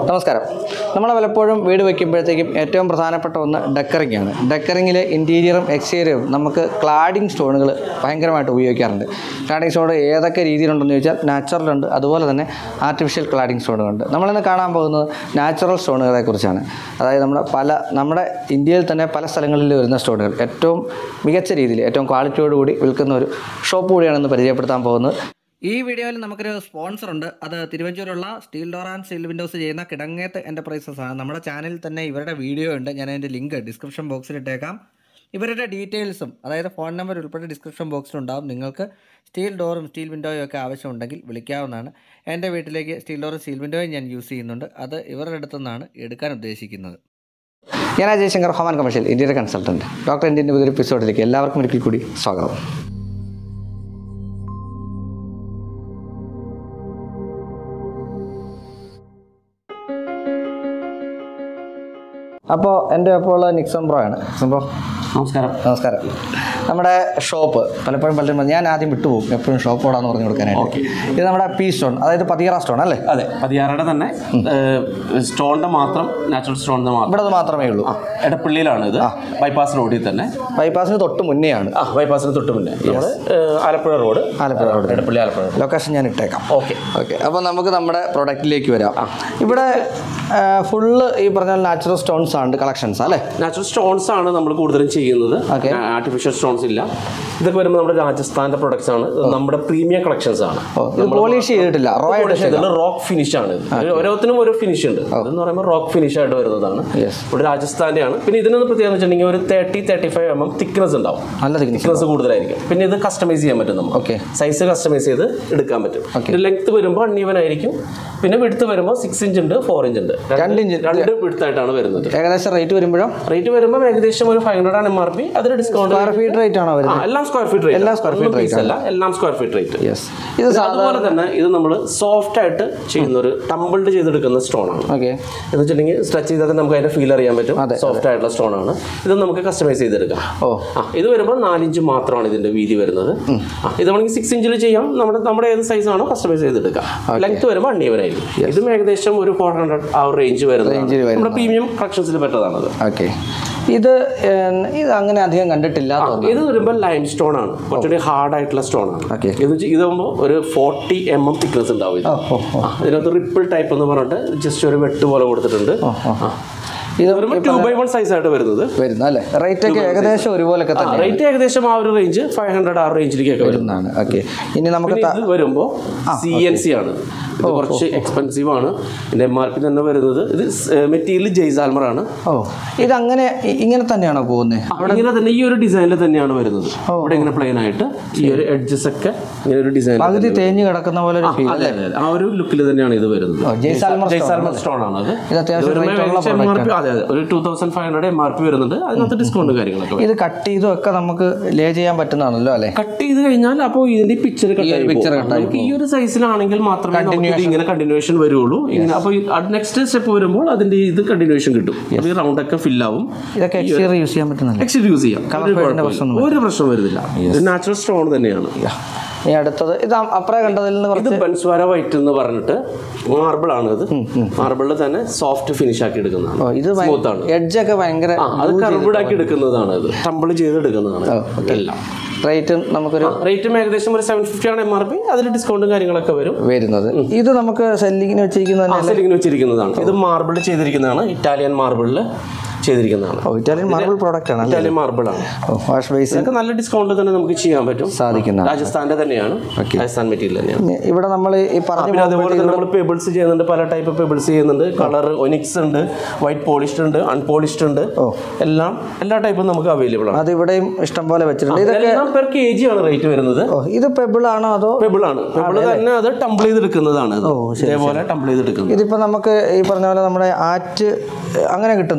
നമസ്കാരം നമ്മൾ പലപ്പോഴും വീട് വയ്ക്കുമ്പോഴത്തേക്കും ഏറ്റവും പ്രധാനപ്പെട്ട ഒന്ന് ഡെക്കറിംഗ് ആണ് ഡെക്കറിങ്ങിലെ ഇൻറ്റീരിയറും എക്സ്റ്റീരിയറും നമുക്ക് ക്ലാഡിംഗ് സ്റ്റോണുകൾ ഭയങ്കരമായിട്ട് ഉപയോഗിക്കാറുണ്ട് ക്ലാഡിംഗ് സ്റ്റോൺ ഏതൊക്കെ രീതിയിലുണ്ടെന്ന് ചോദിച്ചാൽ നാച്ചുറൽ ഉണ്ട് അതുപോലെ തന്നെ ആർട്ടിഫിഷ്യൽ ക്ലാഡിംഗ് സ്റ്റോണുകളുണ്ട് നമ്മളിന്ന് കാണാൻ പോകുന്നത് നാച്ചുറൽ സ്റ്റോണുകളെ കുറിച്ചാണ് അതായത് നമ്മുടെ പല നമ്മുടെ ഇന്ത്യയിൽ തന്നെ പല സ്ഥലങ്ങളിൽ വരുന്ന സ്റ്റോണുകൾ ഏറ്റവും മികച്ച രീതിയിൽ ഏറ്റവും ക്വാളിറ്റിയോടുകൂടി വിൽക്കുന്ന ഒരു ഷോപ്പ് കൂടിയാണെന്ന് പരിചയപ്പെടുത്താൻ പോകുന്നത് ഈ വീഡിയോയിൽ നമുക്കൊരു സ്പോൺസർ ഉണ്ട് അത് തിരുവഞ്ചൂരുള്ള steel door and steel windows ചെയ്യുന്ന കിടങ്ങേത്ത് എൻ്റർപ്രൈസസ് ആണ് നമ്മുടെ ചാനലിൽ തന്നെ ഇവരുടെ വീഡിയോ ഉണ്ട് ഞാൻ അതിൻ്റെ ലിങ്ക് ഡിസ്ക്രിപ്ഷൻ ബോക്സിൽ ഇട്ടേക്കാം ഇവരുടെ ഡീറ്റെയിൽസും അതായത് ഫോൺ നമ്പർ ഉൾപ്പെടെ ഡിസ്ക്രിപ്ഷൻ ബോക്സിലുണ്ടാവും നിങ്ങൾക്ക് സ്റ്റീൽ ഡോറും സ്റ്റീൽ വിൻഡോയും ഒക്കെ ആവശ്യമുണ്ടെങ്കിൽ വിളിക്കാവുന്നതാണ് എൻ്റെ വീട്ടിലേക്ക് സ്റ്റീൽ ഡോറും സ്റ്റീൽ വിൻഡോയും ഞാൻ യൂസ് ചെയ്യുന്നുണ്ട് അത് ഇവരുടെ അടുത്തു നിന്നാണ് എടുക്കാൻ ഉദ്ദേശിക്കുന്നത് ഞാൻ അജയ് ഹോമാൻ കമേഴ്ഷ്യൽ ഇന്ത്യയുടെ കൺസൾട്ടൻറ്റ് ഡോക്ടർ ഇന്ത്യൻ്റെ പുതിയൊരു എപ്പിസോഡിലേക്ക് എല്ലാവർക്കും ഒരിക്കൽ കൂടി സ്വാഗതം അപ്പോൾ എൻ്റെ ഒപ്പം ഉള്ള നിക്സൺ ബ്രോ ആണ് നിക്സൺ ബ്രോ നമസ്കാരം നമസ്കാരം നമ്മുടെ ഷോപ്പ് പലപ്പോഴും പലരും പറയും, ഞാൻ ആദ്യം വിട്ടുപോകും എപ്പോഴും ഷോപ്പ് ഓടാന്ന് പറഞ്ഞു കൊടുക്കാനായിട്ട് ഇത് നമ്മുടെ പീ സ്റ്റോൺ അതായത് പതിയറ സ്റ്റോൺ അല്ലേ അതെ പതിയാറയുടെ തന്നെ സ്റ്റോണിന്റെ മാത്രം നാച്ചുറൽ സ്റ്റോണിന്റെ മാത്രം ഇവിടെ അത് മാത്രമേ ഉള്ളൂ ആ എടപ്പള്ളിയിലാണ് ഇത് ബൈപ്പാസ് റോഡിൽ തന്നെ ബൈപ്പാസിന് തൊട്ട് മുന്നെയാണ് ആ ബൈപ്പാസിന് തൊട്ട് മുന്നേ നമ്മള് ഏഹ്, Alappuzha road Alappuzha road Edappally Alappuzha road location ഞാൻ ഇട്ടേക്കാം ഓക്കെ ഓക്കെ അപ്പോൾ നമുക്ക് നമ്മുടെ പ്രൊഡക്റ്റിലേക്ക് വരാം ഇവിടെ ഫുള്ള് ഈ പറഞ്ഞ നാച്ചുറൽ സ്റ്റോൺസ് ആണ് കളക്ഷൻസ് അല്ലേ നാച്ചുറൽ സ്റ്റോൺസ് ആണ് നമ്മൾ കൂടുതലും ചെയ്യുന്നത് Okay. ആർട്ടിഫിഷ്യൽ സ്റ്റോൺസ് ഇല്ല ഇതൊക്കെ വരുമ്പോൾ നമ്മുടെ രാജസ്ഥാന്റെ പ്രൊഡക്ട്സ് ആണ് ഇത് നമ്മുടെ പ്രീമിയം കളക്ഷൻസ് ആണ് ഓ ഇത് പോളിഷ് ചെയ്തിട്ടില്ല റോ ആയിട്ട് റോക്ക് ഫിനിഷ് ആണ് ഇത്. ഇത് ഓരോത്തിനും ഓരോ ഫിനിഷ് ഉണ്ട് ഇതെന്ന് പറയുമ്പോൾ റോക്ക് ഫിനിഷ് ആയിട്ട് വരുന്നതാണ് Yes. ഇവിടെ രാജസ്ഥാന്റെ ആണ് പിന്നെ ഇതിനൊന്ന് പ്രത്യേകത വെച്ചിട്ടുണ്ടെങ്കിൽ ഒരു thirty thirty five M M thickness ഉണ്ടാവും നല്ല തിക്നെസ് തിക്നെസ് കൂടുതലായിരിക്കും പിന്നെ ഇത് കസ്റ്റമൈസ് ചെയ്യാൻ പറ്റും നമുക്ക് ഓക്കെ സൈസ് കസ്റ്റമൈസ് ചെയ്ത് എടുക്കാൻ പറ്റും ഇത് ലെങ്ത് വരുമ്പോൾ അൺഈവൻ ആയിരിക്കും പിന്നെ വിടുത്ത് വരുമ്പോൾ സിക്സ് ഇഞ്ച് ഉണ്ട് ഫോർ ഇഞ്ച് ഉണ്ട് രണ്ട് ഇഞ്ച് രണ്ട് വിടുത്തായിട്ടാണ് വരുന്നത് ഏകദേശം റേറ്റ് വരുമ്പോഴോ റേറ്റ് വരുമ്പോൾ ഏകദേശം ഒരു ഫൈവ് ഹൺഡ്രഡ് ആണ് എം ആർ പി അതിന് ഡിസ്കൗണ്ട് സ്ക്വയർ ഫീറ്റ് റേറ്റ് ആണോ വരുന്നത് എല്ലാം സ്ക്വയർ ഫീറ്റ് റേറ്റ് എല്ലാം square feet rate അല്ല എല്ലാം സ്ക്വയർ ഫീറ്റ് റേറ്റ് യെസ് ഇത് അതുപോലെ തന്നെ ഇത് നമ്മൾ സോഫ്റ്റ് ആയിട്ട് ചെയ്യുന്ന ഒരു ടമ്പിൾഡ് ചെയ്തെടുക്കുന്ന സ്റ്റോൺ ആണ് ഓക്കെ എന്ന് വെച്ചിട്ടുണ്ടെങ്കിൽ സ്ട്രെച്ച് ചെയ്താൽ തന്നെ നമുക്ക് അതിന്റെ ഫീൽ അറിയാൻ പറ്റും സോഫ്റ്റ് ആയിട്ടുള്ള സ്റ്റോൺ ആണ് ഇത് നമുക്ക് കസ്റ്റമൈസ് ചെയ്തെടുക്കാം ഓ ആ ഇത് വരുമ്പോൾ നാലിഞ്ച് മാത്രമാണ് ഇതിന്റെ വീതി വരുന്നത് ആ ഇത് വേണമെങ്കിൽ സിക്സ് ഇഞ്ചിൽ ചെയ്യാം നമ്മുടെ നമ്മുടെ ഏത് സൈസ് ആണോ കസ്റ്റമൈസ് ചെയ്തെടുക്കാം ലെങ്ത് വരുമ്പോൾ അണ്ണിയവനായിരിക്കും ഇതും ഏകദേശം ഒരു ഫോർ ഹൺഡ്രഡ് ആ ഒരു റേഞ്ച് വരുന്നത് നമ്മുടെ പ്രീമിയം കളക്ഷൻസിൽ പെട്ടതാണത് ഓക്കെ ഇത് ഏഹ്, ഇത് അങ്ങനെ അധികം കണ്ടിട്ടില്ല തോന്നുന്നു ഇത് വരുമ്പോൾ ലൈം സ്റ്റോൺ ആണ് കുറച്ചുകൂടി ഹാർഡ് ആയിട്ടുള്ള സ്റ്റോൺ ആണ് Okay. ഇത് വെച്ച് ഇതാകുമ്പോൾ ഒരു ഫോർട്ടി എം എം തിക്നെസ് ഉണ്ടാവും ഇത് ഓ ഓ ഓ ആ, ഇതിനകത്ത് റിപ്പിൾ ടൈപ്പ് എന്ന് പറഞ്ഞിട്ട് ജസ്റ്റ് ഒരു വെട്ട് പോലെ കൊടുത്തിട്ടുണ്ട് ആ. ഇത് വരുമ്പോൾ ടു ബൈ വൺ സൈസ് ആയിട്ട് വരുന്നത് വരുന്നു അല്ലേ റേറ്റ് ഒക്കെ ഏകദേശം ഒരുപോലൊക്കെ തന്നെ റേറ്റ് ഏകദേശം ആ ഒരു റേഞ്ച് ഫൈവ് ഹൺഡ്രഡ് ആ റേഞ്ചിലേക്കൊക്കെ വരും വരുന്നതാണ് ഓക്കെ ഇനി നമുക്ക് പിന്നെ ഇത് വരുമ്പോൾ സി എൻ സി ആണ് ഇത് കുറച്ച് എക്സ്പെൻസീവ് ആണ് ഇതിന്റെ എം ആർ പി തന്നെ വരുന്നത് ഇത് മെറ്റീരിയൽ ജെയ്സാൽമർ ആണ് ഓ ഇത് അങ്ങനെ ഇ- ഇങ്ങനെ തന്നെയാണോ പോകുന്നത് ഇങ്ങനെ തന്നെ ഈ ഒരു ഡിസൈനിൽ തന്നെയാണ് വരുന്നത് ഇവിടെ ഇങ്ങനെ പ്ലെയിൻ ആയിട്ട് ഈ ഒരു എഡ്ജസ് ഒക്കെ ഇങ്ങനെ ഒരു ഡിസൈൻ പകുതി തേഞ്ഞ് കിടക്കുന്ന പോലെ ഒരു ഫീൽ അതെ അതെ ആ ഒരു ലുക്കിൽ തന്നെയാണ് ഇത് വരുന്നത് ജയ്സാൽമർ ജയ്സാൽമർ സ്റ്റോൺ ആണ് അത് ഇത് അത്യാവശ്യം ഇത് rate ഉള്ള വരുമ്പോൾ ഏകദേശം MRP അതെ അതെ ഒരു two thousand five hundred M R P വരുന്നുണ്ട് അതിനകത്ത് ഡിസ്കൗണ്ട് കാര്യങ്ങളൊക്കെ വരും. ഇത് കട്ട് ചെയ്തും ഒക്കെ നമുക്ക് ലേ ചെയ്യാൻ പറ്റുന്നതാണല്ലോ അല്ലേ കട്ട് ചെയ്ത് കഴിഞ്ഞാൽ അപ്പോൾ ഇതിന്റെ പിക്ചർ picture cut ആയി നമുക്ക് ഈ ഒരു സൈസിലാണെങ്കിൽ മാത്രമേ നമുക്ക് ഇത് ഇങ്ങനെ കണ്ടിന്യൂഷൻ വരുള്ളൂ ഇങ്ങനെ അപ്പോൾ നെക്സ്റ്റ് സ്റ്റെപ്പ് വരുമ്പോൾ അതിന്റെ ഇത് കണ്ടിന്യൂഷൻ കിട്ടും ഈ റൗണ്ട് ഒക്കെ fill ആവും ഇതൊക്കെ എക്സ്റ്റീരിയർ യൂസ് ചെയ്യാൻ പറ്റുന്നല്ലേ എക്സിറ്റ് യൂസ് ചെയ്യാം ഒരു കുഴപ്പമില്ല. ഒരു പ്രശ്നം വരുന്നില്ല ഇത് നാച്ചുറൽ സ്റ്റോൺ തന്നെയാണ് ഇനി അടുത്തത് ഇത് അ- അപ്പുറേ കണ്ടതിൽ നിന്ന് ഇത് കുറച്ച് ബൻസ്വാര വൈറ്റ് എന്ന് പറഞ്ഞിട്ട് മാർബിൾ ആണ് ഇത് മാർബിളിൽ തന്നെ സോഫ്റ്റ് ഫിനിഷ് ആക്കി എടുക്കുന്നതാണ് ഓ, ഇത് സ്മൂത്ത് ആണ് എഡ്ജൊക്കെ ഭയങ്കര ആ അത് കർബിഡ് ആക്കി എടുക്കുന്നതാണ് ഇത് ടമ്പിൾ ചെയ്തെടുക്കുന്നതാണ് എല്ലാം റേറ്റും നമുക്കൊരു റേറ്റും ഏകദേശം ഒരു സെവൻ ഫിഫ്റ്റി ആണ് എം ആർ പി അതിൽ ഡിസ്കൗണ്ടും കാര്യങ്ങളൊക്കെ വരും വരുന്നത് ഇത് നമുക്ക് സെല്ലിങ്ങിന് വെച്ചിരിക്കുന്നത് തന്നെ സെല്ലിങ്ങിന് വെച്ചിരിക്കുന്നതാണ് ഇത് മാർബിൾ ചെയ്തിരിക്കുന്നതാണ് ഇറ്റാലിയൻ മാർബിളിൽ ചെയ്തിരിക്കുന്നതാണ് ഓ ഇറ്റാലിയൻ മാർബിൾ പ്രോഡക്റ്റ് ആണ് ഇറ്റാലിയൻ മാർബിൾ ആണ് ഓ വാഷ് ബേസ് ഇതൊക്കെ നല്ല ഡിസ്കൗണ്ട് തന്നെ നമുക്ക് ചെയ്യാൻ പറ്റും സാധിക്കുന്നതാണ് രാജസ്ഥാന്റെ തന്നെയാണ് രാജസ്ഥാൻ മെറ്റീരിയൽ തന്നെയാണ് ഇനി ഇവിടെ നമ്മൾ ഈ പറഞ്ഞു പിന്നെ അതുപോലെ തന്നെ നമ്മൾ പെബിൾസ് ചെയ്യുന്നുണ്ട് പല ടൈപ്പ് പെബിൾസ് ചെയ്യുന്നുണ്ട് കളർ ഒനിക്സ് ഉണ്ട് വൈറ്റ് പോളിഷ്ഡ് ഉണ്ട് അൺപോളിഷ്ഡ് ഉണ്ട് എല്ലാം എല്ലാ ടൈപ്പും നമുക്ക് അവൈലബിൾ ആണ് അത് ഇവിടെയും ഇഷ്ടം പോലെ വെച്ചിട്ടുണ്ട് ഇത് എല്ലാം പെർ കെ ജി ആണ് റേറ്റ് വരുന്നത് ഓ ഇത് പെബിൾ ആണോ അതോ പെബിൾ ആണ് പെബിൾ തന്നെ അത് ടംബിൾ ചെയ്തെടുക്കുന്നതാണ് ഇത്. ഇതേപോലെ ടംബിൾ ചെയ്തെടുക്കുന്നത് ഇതിപ്പോ നമുക്ക് ഈ പറഞ്ഞ പോലെ നമ്മുടെ ആറ്റ് അങ്ങനെ കിട്ടുന്നില്ല അതിപ്പോ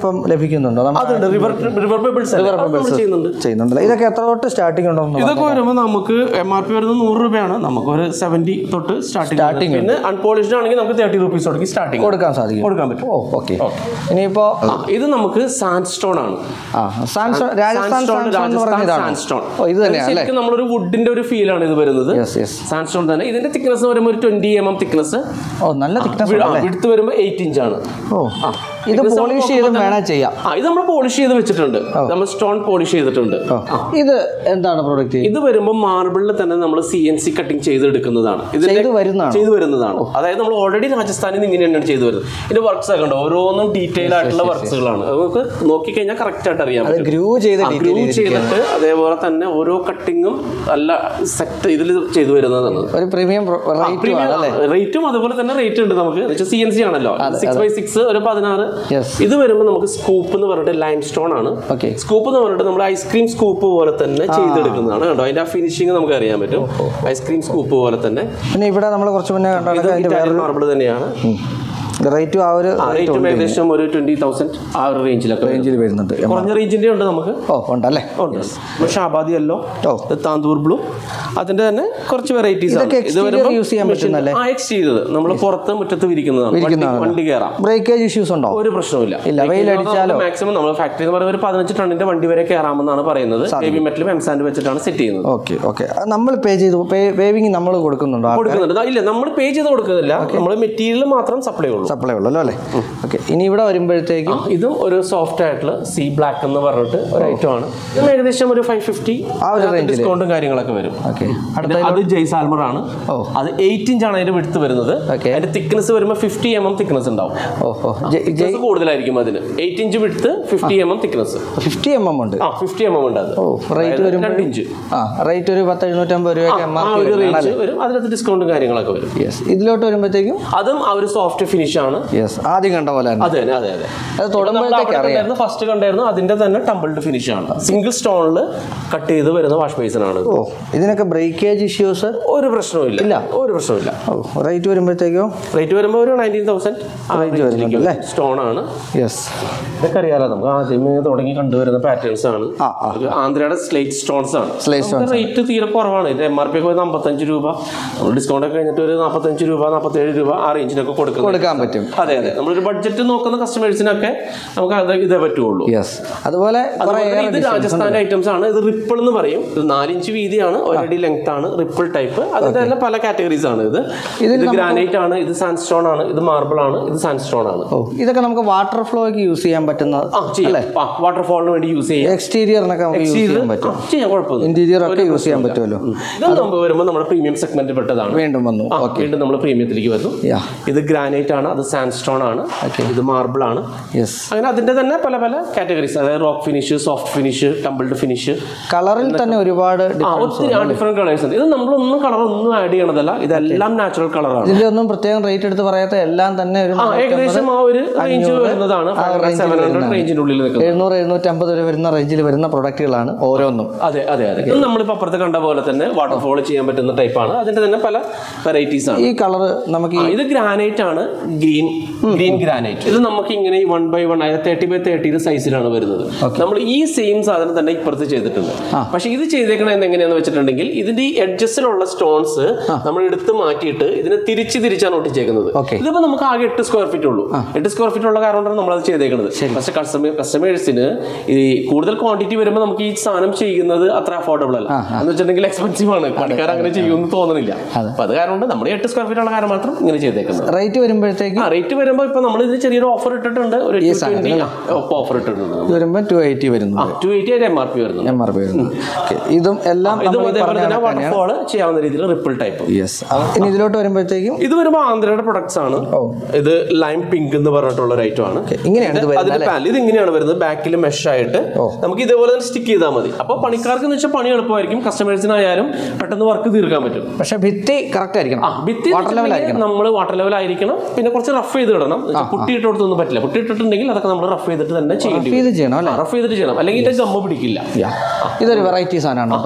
ഇപ്പം ലഭിക്കുന്നുണ്ടോ നമ്മൾ അതുണ്ട് റിവർ റിവർ ബബിൾസ് നമ്മൾ ചെയ്യുന്നുണ്ട് ചെയ്യുന്നുണ്ടല്ലോ ഇതൊക്കെ എത്ര തൊട്ട് സ്റ്റാർട്ടിംഗ് ഉണ്ടോ എന്ന് ഇതൊക്കെ വരുമ്പോൾ നമുക്ക് എം ആർ പി വരുന്നത് നൂറ് രൂപയാണ് നമുക്ക് ഒരു സെവൻറ്റി തൊട്ട് സ്റ്റാർട്ടിംഗ് പിന്നെ അൺപോളിഷ്ഡ് ആണെങ്കിൽ നമുക്ക് തേർട്ടി റുപ്പീസ് തുടങ്ങി സ്റ്റാർട്ടിംഗ് കൊടുക്കാൻ സാധിക്കും കൊടുക്കാൻ പറ്റും ഓ ഓക്കെ ഇനിയിപ്പോൾ ആ, ഇത് നമുക്ക് സാൻഡ് സ്റ്റോൺ ആണ് ആ സാൻസോ രാജസ്ഥാൻ Sandstone, സാൻസോ എന്ന് പറഞ്ഞ രാജസ്ഥാൻ ഇതാണ് sandstone. ഓ ഇത് അത് തന്നെയാണ് അല്ലേ ശരിക്കും നമ്മളൊരു വുഡിന്റെ ഒരു ഫീൽ ആണ് ഇത് വരുന്നത് യെസ് യെസ് സാൻഡ് തന്നെ ഇതിന്റെ തിക്നെസ് വരുമ്പോൾ ഒരു ട്വന്റി എം എം തിക്നെസ് ഓ നല്ല തിക്നസ് വിടുത്ത് വരുമ്പോൾ എയ്റ്റ് ഇഞ്ച് ആണ് ഓ ആ. ഇത് thickness പോളിഷ് നമുക്ക് ചെയ്തും നോക്കുമ്പോൾ വേണം ചെയ്യാം ആ ഇത് നമ്മൾ പോളിഷ് ചെയ്ത് വെച്ചിട്ടുണ്ട് നമ്മൾ സ്റ്റോൺ പോളിഷ് ചെയ്തിട്ടുണ്ട് ആ. ഇത് എന്താണ് പ്രൊഡക്റ്റ് ഇത് വരുമ്പോൾ മാർബിളിൽ തന്നെ നമ്മൾ സി എൻ സി കട്ടിങ് ചെയ്തെടുക്കുന്നതാണ് ഇതിന്റെ ചെയ്ത് വരുന്നതാണ് ചെയ്തു വരുന്നതാണ് അതായത് നമ്മൾ ഓൾറെഡി രാജസ്ഥാനിൽ നിന്ന് ഇങ്ങനെയാണ് ചെയ്തു വരുന്നത് ഇതിന്റെ വർക്ക്സ് ഒക്കെ ഉണ്ട് ഓരോന്നും ഡീറ്റെയിൽ ആയിട്ടുള്ള വർക്ക്സുകളാണ് അത് നമുക്ക് നോക്കിക്കഴിഞ്ഞാൽ കറക്റ്റ് ആയിട്ട് അറിയാൻ പറ്റും ഗ്രൂ ചെയ്ത് ഗ്രൂ ചെയ്തിട്ട് അതേപോലെ തന്നെ ഓരോ കട്ടിങ്ങും നല്ല സെറ്റ് ഇതിൽ ചെയ്തു വരുന്നതാണ് ഒരു പ്രീമിയം റേറ്റ് അല്ലേ റേറ്റും അതുപോലെ തന്നെ റേറ്റ് ഉണ്ട് നമുക്ക് സി എൻ സി ആണല്ലോ സിക്സ് ബൈ സിക്സ് ഒരു പതിനാറ് യെസ് ഇത് വരുമ്പോൾ നമുക്ക് സ്കൂപ്പ് എന്ന് പറഞ്ഞിട്ട് ലൈം സ്റ്റോൺ ആണ് ഓക്കെ സ്കൂപ്പ് എന്ന് പറഞ്ഞിട്ട് നമ്മൾ ഐസ്ക്രീം സ്കൂപ്പ് പോലെ തന്നെ ചെയ്തെടുക്കുന്നതാണ് കേട്ടോ അതിന്റെ ആ ഫിനിഷിങ് നമുക്ക് അറിയാൻ പറ്റും ഐസ്ക്രീം സ്കൂപ്പ് പോലെ തന്നെ പിന്നെ ഇവിടെ നമ്മൾ കുറച്ച് മുന്നേ കണ്ടാൽ ഇത് അതിന്റെ ഇറ്റാലിയൻ മാർബിൾ തന്നെയാണ് റേറ്റും ആ ഒരു റേറ്റും ഏകദേശം ഒരു ട്വന്റി തൗസൻഡ് ആ ഒരു റേഞ്ചിലൊക്കെ വരും. റേഞ്ചിൽ വരുന്നുണ്ട് കുറഞ്ഞ റേഞ്ചിന്റെ ഉണ്ട് നമുക്ക് ഓ ഉണ്ടല്ലേ ഉണ്ട് ഷാബാദി യെല്ലോ ഓ. താന്തൂർ ബ്ലൂ അതിന്റെ തന്നെ കുറച്ച് വെറൈറ്റീസ് ഇതൊക്കെ exterior use ചെയ്യാൻ പറ്റുന്നല്ലേ? ആ എക്സ് ചെയ്തത് നമ്മൾ പുറത്ത് മുറ്റത്ത് വിരിക്കുന്നതാണ് വണ്ടി- വണ്ടി കയറാം ബ്രേക്കേജ് ഇഷ്യൂസ് ഉണ്ടോ ഒരു പ്രശ്നവുമില്ല ഇല്ല, വെയിലടിച്ചാലോ? മാക്സിമം നമ്മൾ ഫാക്ടറി എന്ന് പറയുന്നത് ഒരു പതിനഞ്ച് ടണ്ണിന്റെ വണ്ടി വരെ കയറാമെന്നാണ് പറയുന്നത് ഹെവി മെറ്റൽ എംസാൻഡ് വെച്ചിട്ടാണ് സെറ്റ് ചെയ്യുന്നത് ഓക്കെ ഓക്കെ നമ്മൾ പേ ചെയ്തു പേവിങ് നമ്മൾ കൊടുക്കുന്നുണ്ടോ കൊടുക്കുന്നുണ്ട് ദാ ഇല്ല നമ്മൾ പേ ചെയ്ത് കൊടുക്കുന്നില്ല നമ്മൾ മെറ്റീരിയൽ മാത്രം സപ്ലൈ ഉള്ളൂ സപ്ലൈ ഉള്ളല്ലോ അല്ലേ ഓക്കെ ഇനി ഇവിടെ വരുമ്പോഴത്തേക്കും ഇതും ഒരു സോഫ്റ്റ് ആയിട്ടുള്ള സി ബ്ലാക്ക് എന്ന് പറഞ്ഞിട്ട് ഒരു ഐറ്റം ആണ് ഇതും ഏകദേശം ഒരു ഫൈവ് ഫിഫ്റ്റി ആ ഒരു range ല്. ഡിസ്കൗണ്ടും കാര്യങ്ങളൊക്കെ വരും ഓക്കെ പിന്നെ അത് ജയ്സാൽമർ ആണ് ഓ. അത് എയ്റ്റ് ഇഞ്ച് ആണ് അതിന്റെ വിടുത്ത് വരുന്നത് Okay. അതിന്റെ തിക്നെസ് വരുമ്പോൾ ഫിഫ്റ്റി എം എം തിക്നെസ് ഉണ്ടാവും ഓ ഓ തിക്നെസ് കൂടുതലായിരിക്കും അതിന് എയ്റ്റ് ഇഞ്ച് വിടുത്ത് fifty M M thickness fifty M M ഉണ്ട് ആ ഫിഫ്റ്റി എം എം ഉണ്ട് അത് ഓ റേറ്റ് അതായത് വരുമ്പോൾ രണ്ട് ഇഞ്ച് ആ റേറ്റ് ഒരു പത്ത് എഴുന്നൂറ്റമ്പത് രൂപയ്ക്ക് എം ആ ആർ ഒരു പി റേഞ്ച് വരും അതിനകത്ത് ഡിസ്കൗണ്ടും കാര്യങ്ങളൊക്കെ വരും യെസ് ഇതിലോട്ട് വരുമ്പോഴത്തേക്കും അതും ആ ഒരു സോഫ്റ്റ് ഫിനിഷ് ആണ് യെസ് ആദ്യം കണ്ട പോലെ തന്നെ അതെ അതെ അതെ അതെ അത് തൊടുമ്പോഴത്തേക്ക് അറിയാം ഫസ്റ്റ് കണ്ടായിരുന്നു അതിന്റെ തന്നെ ടമ്പിൾഡ് ഫിനിഷ് ആണ് സിംഗിൾ സ്റ്റോണിൽ കട്ട് ചെയ്ത് വരുന്ന വാഷ് ബേസിൻ ആണ് ഇത്. ഓ ഇതിനൊക്കെ ബ്രേക്കേജ് ഇഷ്യൂസ് ഒരു പ്രശ്നവും ഇല്ല ഒരു പ്രശ്നമില്ല ഓ റേറ്റ് വരുമ്പോഴത്തേക്കോ റേറ്റ് വരുമ്പോൾ ഒരു നയൻറ്റീൻ തൗസൻഡ് വരുന്നുണ്ട് അല്ലേ? സ്റ്റോൺ ആണ് യെസ് ഇതൊക്കെ അറിയാലോ നമുക്ക് ആദ്യമേ തുടങ്ങി കണ്ടുവരുന്ന പാറ്റേൺസ് ആണ് ആ, ആ. ഇത് ആന്ധ്രയുടെ സ്ലേറ്റ് സ്റ്റോൺസ് ആണ് Slate stones റേറ്റ് തീരെ കുറവാണ് ഇത് എം ആർ പി ഒക്കെ ഒരു അമ്പത്തഞ്ച് രൂപ നമ്മൾ ഡിസ്കൗണ്ട് ഒക്കെ കഴിഞ്ഞിട്ട് ഒരു നാൽപ്പത്തഞ്ച് രൂപ നാൽപ്പത്തേഴ് രൂപ ആ റേഞ്ചിനൊക്കെ കൊടുക്കുന്നത് കൊടുക്കാൻ പറ്റും അതെ അതെ നമ്മളൊരു ബഡ്ജറ്റ് നോക്കുന്ന കസ്റ്റമേഴ്സിനൊക്കെ നമുക്ക് അത് ഇതേ പറ്റുള്ളൂ യെസ് അതുപോലെ അതുപോലെ കുറേ തന്നെ ഇത് രാജസ്ഥാൻ ഐറ്റംസ് ആണ് ഇത് റിപ്പിൾ എന്ന് പറയും ഇത് നാലിഞ്ച് വീതിയാണ് ഒരടി ലെങ്ത് ആണ് റിപ്പിൾ ടൈപ്പ് അതിന്റെ തന്നെ പല കാറ്റഗറീസ് ആണ് ഇത് ഇത് ഗ്രാനൈറ്റ് ആണ് ഇത് സാൻഡ്സ്റ്റോൺ ആണ് ഇത് മാർബിൾ ആണ് ഇത് സാൻഡ്സ്റ്റോൺ ആണ് ഓ ഇതൊക്കെ നമുക്ക് വാട്ടർ ഫ്ലോയ്ക്ക് യൂസ് ചെയ്യാൻ പറ്റുന്ന ആ ചെയ്യാം ആ വാട്ടർഫോളിന് വേണ്ടി യൂസ് ചെയ്യാം എക്സ്റ്റീരിയറിനൊക്കെ നമുക്ക് യൂസ് ചെയ്യാൻ പറ്റും ആ, ചെയ്യാം കുഴപ്പമൊന്നും ഇന്റീരിയർ ഒക്കെ യൂസ് ചെയ്യാൻ പറ്റുമല്ലോ ഇത് നമ്മൾ വരുമ്പോൾ നമ്മുടെ പ്രീമിയം സെഗ്മെന്റ് പെട്ടതാണ് വീണ്ടും വന്നു ആ, വീണ്ടും നമ്മൾ പ്രീമിയത്തിലേക്ക് വരുന്നു യാ ഇത് ഗ്രാനൈറ്റ് ആണ് അത് സാൻഡ്സ്റ്റോൺ ആണ് ഇത് മാർബിൾ ആണ് യെസ് അങ്ങനെ അതിന്റെ തന്നെ പല പല കാറ്റഗറീസ് അതായത് rock finish soft finish tumbled finish കളറിൽ തന്നെ ഒരുപാട് ആ ഒത്തിരി ഡിഫറെന്റ് കളേഴ്സ് ഉണ്ട് ഇത് നമ്മളൊന്നും കളർ ഒന്നും ആഡ് ചെയ്യണതല്ല ഇതെല്ലാം നാച്ചുറൽ കളറാണ് ഇതിന്റെ ഒന്നും പ്രത്യേകം റേറ്റ് എടുത്ത് പറയാത്ത എല്ലാം തന്നെ ഒരു ആ ഏകദേശം ആ ഒരു റേഞ്ച് വരുന്നതാണ് സെവൻ ഹൺഡ്രഡ് റേഞ്ചിന്റെ ഉള്ളിൽ നിൽക്കുന്നത് എഴുന്നൂറ് എഴുന്നൂറ്റമ്പത് വരെ വരുന്ന റേഞ്ചിൽ വരുന്ന പ്രൊഡക്റ്റുകളാണ് ഓരോന്നും അതെ അതെ അതെ ഇത് നമ്മളിപ്പോൾ അപ്പുറത്ത് കണ്ട പോലെ തന്നെ വാട്ടർഫോൾ ചെയ്യാൻ പറ്റുന്ന ടൈപ്പാണ് അതിന്റെ തന്നെ പല വെറൈറ്റീസ് ആണ് ഈ കളർ നമുക്ക് ആ, ഇത് ഗ്രാനൈറ്റ് ആണ് ഗ്രീൻ ഗ്രീൻ ഗ്രാനൈറ്റ് ഇത് നമുക്ക് ഇങ്ങനെ വൺ ബൈ വൺ അതായത് തേർട്ടി ബൈ തേർട്ടിയുടെ സൈസിലാണ് വരുന്നത് നമ്മൾ ഈ സെയിം സാധനം തന്നെ ഇപ്പുറത്ത് ചെയ്തിട്ടുണ്ട് പക്ഷെ ഇത് ചെയ്തേക്കണത് എങ്ങനെയാന്ന് വെച്ചിട്ടുണ്ടെങ്കിൽ ഇതിന്റെ ഈ എഡ്ജസിലുള്ള സ്റ്റോൺസ് നമ്മൾ എടുത്ത് മാറ്റിയിട്ട് ഇതിനെ തിരിച്ച് തിരിച്ചാണ് ഒട്ടിച്ചേക്കുന്നത് Okay. ഇതിപ്പോ നമുക്ക് ആകെ എട്ട് സ്ക്വയർ ഫീറ്റ് ഉള്ളൂ എട്ട് സ്ക്വയർ ഫീറ്റ് ഉള്ള കാരണം കൊണ്ടാണ് നമ്മൾ അത് ചെയ്തേക്കുന്നത് പക്ഷെ കസ്റ്റമർ കസ്റ്റമേഴ്സിന് ഈ കൂടുതൽ ക്വാണ്ടിറ്റി വരുമ്പോൾ നമുക്ക് ഈ സാധനം ചെയ്യുന്നത് അത്ര അഫോർഡബിൾ അല്ല എന്ന് വെച്ചിട്ടുണ്ടെങ്കിൽ എക്സ്പെൻസീവ് ആണ് പണിക്കാർ അങ്ങനെ ചെയ്യുമെന്ന് തോന്നുന്നില്ല അപ്പൊ അത് കാരണം കൊണ്ട് നമ്മൾ എട്ട് സ്ക്വയർ ഫീറ്റ് ഉള്ള കാര്യം മാത്രം ഇങ്ങനെ ചെയ്തേക്കുന്നത് റേറ്റ് വരുമ്പോഴത്തേക്ക് ആ റേറ്റ് വരുമ്പോൾ ഇപ്പൊ നമ്മൾ ഇതിന് ചെറിയൊരു ഓഫർ ഇട്ടിട്ടുണ്ട് ഒരു ട്വന്റി ഓഫർ ഇട്ടിട്ടുണ്ട് ഇത് വരുമ്പോൾ ടു എയ്റ്റി വരുന്നു ടു എയ്റ്റി ആയിട്ട് എം ആർ പി വരുന്നത് എം ആർ പി വരുന്നു Okay. ഇതും എല്ലാം ഇതും നമ്മൾ ഈ അതേപോലെ പറഞ്ഞ തന്നെ വാട്ടർഫോൾ ചെയ്യാവുന്ന രീതിയിൽ റിപ്പിൾ ടൈപ്പ് യെസ് ഇനി ഇതിലോട്ട് വരുമ്പോഴത്തേക്കും ഇത് വരുമ്പോൾ ആന്ധ്രയുടെ പ്രൊഡക്ട്സ് ആണ് ഇത് ലൈം പിങ്ക് എന്ന് പറഞ്ഞിട്ടുള്ള ഒരു ഐറ്റം ആണ് ഇങ്ങനെയാണ് ഇത് വരുന്നത് അതിന്റെ പാനൽ ഇത് ഇങ്ങനെയാണ് വരുന്നത് ബാക്കിൽ മെഷ് ആയിട്ട് നമുക്ക് ഇതേപോലെ തന്നെ സ്റ്റിക്ക് ചെയ്താൽ മതി അപ്പോൾ പണിക്കാർക്ക് എന്ന് വെച്ചാൽ പണി എളുപ്പമായിരിക്കും കസ്റ്റമേഴ്സിനായാലും പെട്ടെന്ന് വർക്ക് തീർക്കാൻ പറ്റും പക്ഷെ ഭിത്തി കറക്റ്റ് ആയിരിക്കണം ആ ഭിത്തി നമ്മൾ വാട്ടർ ലെവൽ ആയിരിക്കണം പിന്നെ കുറച്ച് റഫ് ചെയ്ത് ഇടണം എന്ന് വെച്ചാൽ പുട്ടി ഇട്ട് കൊടുത്തൊന്നും പറ്റില്ല പുട്ടി ഇട്ടിട്ടുണ്ടെങ്കിൽ അതൊക്കെ നമ്മൾ റഫ് ചെയ്തിട്ട് തന്നെ ചെയ്യേണ്ടി ഇത് ചെയ്യണം അല്ലേ റഫ് ചെയ്തിട്ട് ചെയ്യണം അല്ലെങ്കിൽ ഇതിന്റെ ഗമ്മ പിടിക്കില്ല യാ ഇതൊരു വെറൈറ്റി സാധനമാണ് കേട്ടോ